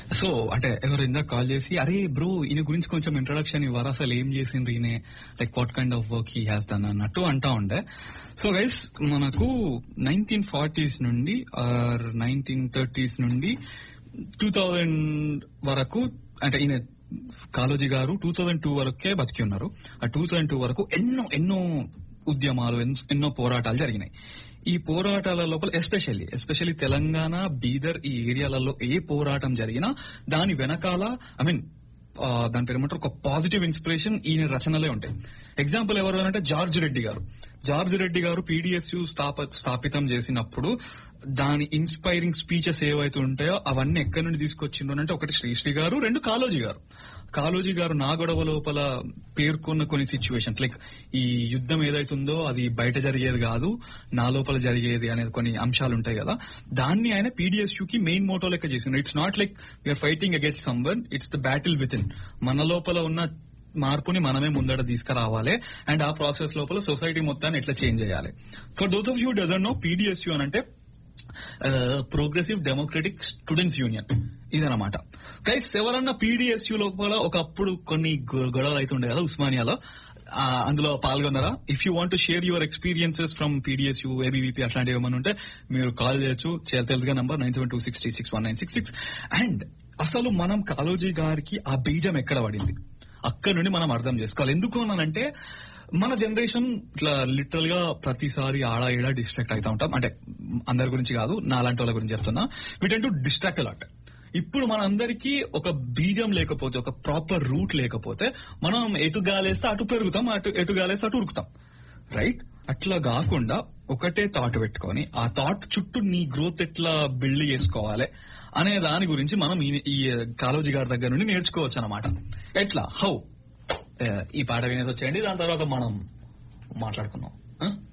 So అంటే ఎవరు ఇందాక కాల్ చేసి అరే బ్రో ఈయన గురించి కొంచెం ఇంట్రడక్షన్ ఇవ్వరా అసలు ఏం చేసిండ్రు ఈయన like what kind of work he has done అన్నట్టు అంటా ఉండే సో గైస్ మనకు నైన్టీన్ ఫార్టీస్ నుండి ఆర్ నైన్టీన్ థర్టీస్ నుండి టూ థౌజండ్ వరకు అంటే ఈయన కాలోజీ గారు టూ థౌజండ్ టూ వరకే బతికి ఉన్నారు ఆ టూ థౌజండ్ టూ వరకు ఎన్నో ఎన్నో ఉద్యమాలు ఎన్- ఎన్నో పోరాటాలు జరిగినాయి ఈ పోరాటాల లోపల ఎస్పెషల్లీ ఎస్పెషల్లీ తెలంగాణ బీదర్ ఈ ఏరియాలలో ఏ పోరాటం జరిగినా దాని వెనకాల ఐ మీన్ దాని పేరు ఏమంటారు ఒక పాజిటివ్ ఇన్స్పిరేషన్ ఈయన రచనలే ఉంటాయి ఎగ్జాంపుల్ ఎవరు అంటే జార్జ్ రెడ్డి గారు జార్జ్ రెడ్డి గారు పీడిఎస్యు స్థాప స్థాపితం చేసినప్పుడు దాని ఇన్స్పైరింగ్ స్పీచెస్ ఏవైతే ఉంటాయో అవన్నీ ఎక్కడి నుండి తీసుకొచ్చిండ్రు అంటే ఒకటి శ్రీశ్రీ గారు రెండు కాలోజీ గారు కాలోజీ గారు నా గొడవ లోపల పేర్కొన్న కొన్ని సిచ్యువేషన్స్ లైక్ ఈ యుద్ధం ఏదైతుందో అది బయట జరిగేది కాదు నా లోపల జరిగేది అనేది కొన్ని అంశాలు ఉంటాయి కదా దాన్ని ఆయన పీడిఎస్యూ కి మెయిన్ మోటో లెక్క చేసిండ్రు it's not like we are fighting against someone it's the battle with in మన లోపల ఉన్న మార్పుని మనమే ముందట తీసుకురావాలి అండ్ ఆ ప్రాసెస్ లోపల సొసైటీ మొత్తాన్ని ఎట్లా చేంజ్ చేయాలి for those of you doesn't know PDSU అని అంటే ప్రోగ్రెసివ్ డెమోక్రటిక్ స్టూడెంట్స్ యూనియన్ ఇదనమాట గైస్ ఎవరన్నా పీడిఎస్యూ లోపల ఒకప్పుడు కొన్ని గొ- గొడవలు అయితే ఉండే కదా ఉస్మానియాలో ఆ, అందులో పాల్గొన్నారా if you want share your experiences from PDSU ABVP అట్లాంటివి ఏమైనా ఉంటే మీరు కాల్ చేయొచ్చు చే- తెలుసుగా number nine seven two six three six one nine six six and అసలు మనం కాలోజీ గారికి ఆ బీజం ఎక్కడ పడింది అక్కడ నుండి మనం అర్థం చేసుకోవాలి ఎందుకు అన్నానంటే మన జనరేషన్ ఇట్లా లిటరల్ గా ప్రతిసారి ఆడ ఈడ డిస్ట్రాక్ట్ అవుతా ఉంటాం అంటే అందరి గురించి కాదు నా లాంటి వాళ్ళ గురించి చెప్తున్నా వీటెన్ టు డిస్ట్రాక్ట్ అలాట్ ఇప్పుడు మనందరికీ ఒక బీజం లేకపోతే ఒక ప్రాపర్ రూట్ లేకపోతే మనం ఎటు గాలేస్తే అటు పెరుగుతాం అటు ఎటు గాలేస్తే అటు ఉరుకుతాం రైట్ అట్లా కాకుండా ఒకటే థాట్ పెట్టుకొని ఆ థాట్ చుట్టూ నీ గ్రోత్ ఎట్లా బిల్డ్ చేసుకోవాలి అనే దాని గురించి మనం ఈ- ఈ కాలోజీ గారి దగ్గర నుండి నేర్చుకోవచ్చు అనమాట ఎట్లా హౌ ఈ పాట వినేది వచ్చేయండి దాని తర్వాత మనం మాట్లాడుకుందాం ఆ?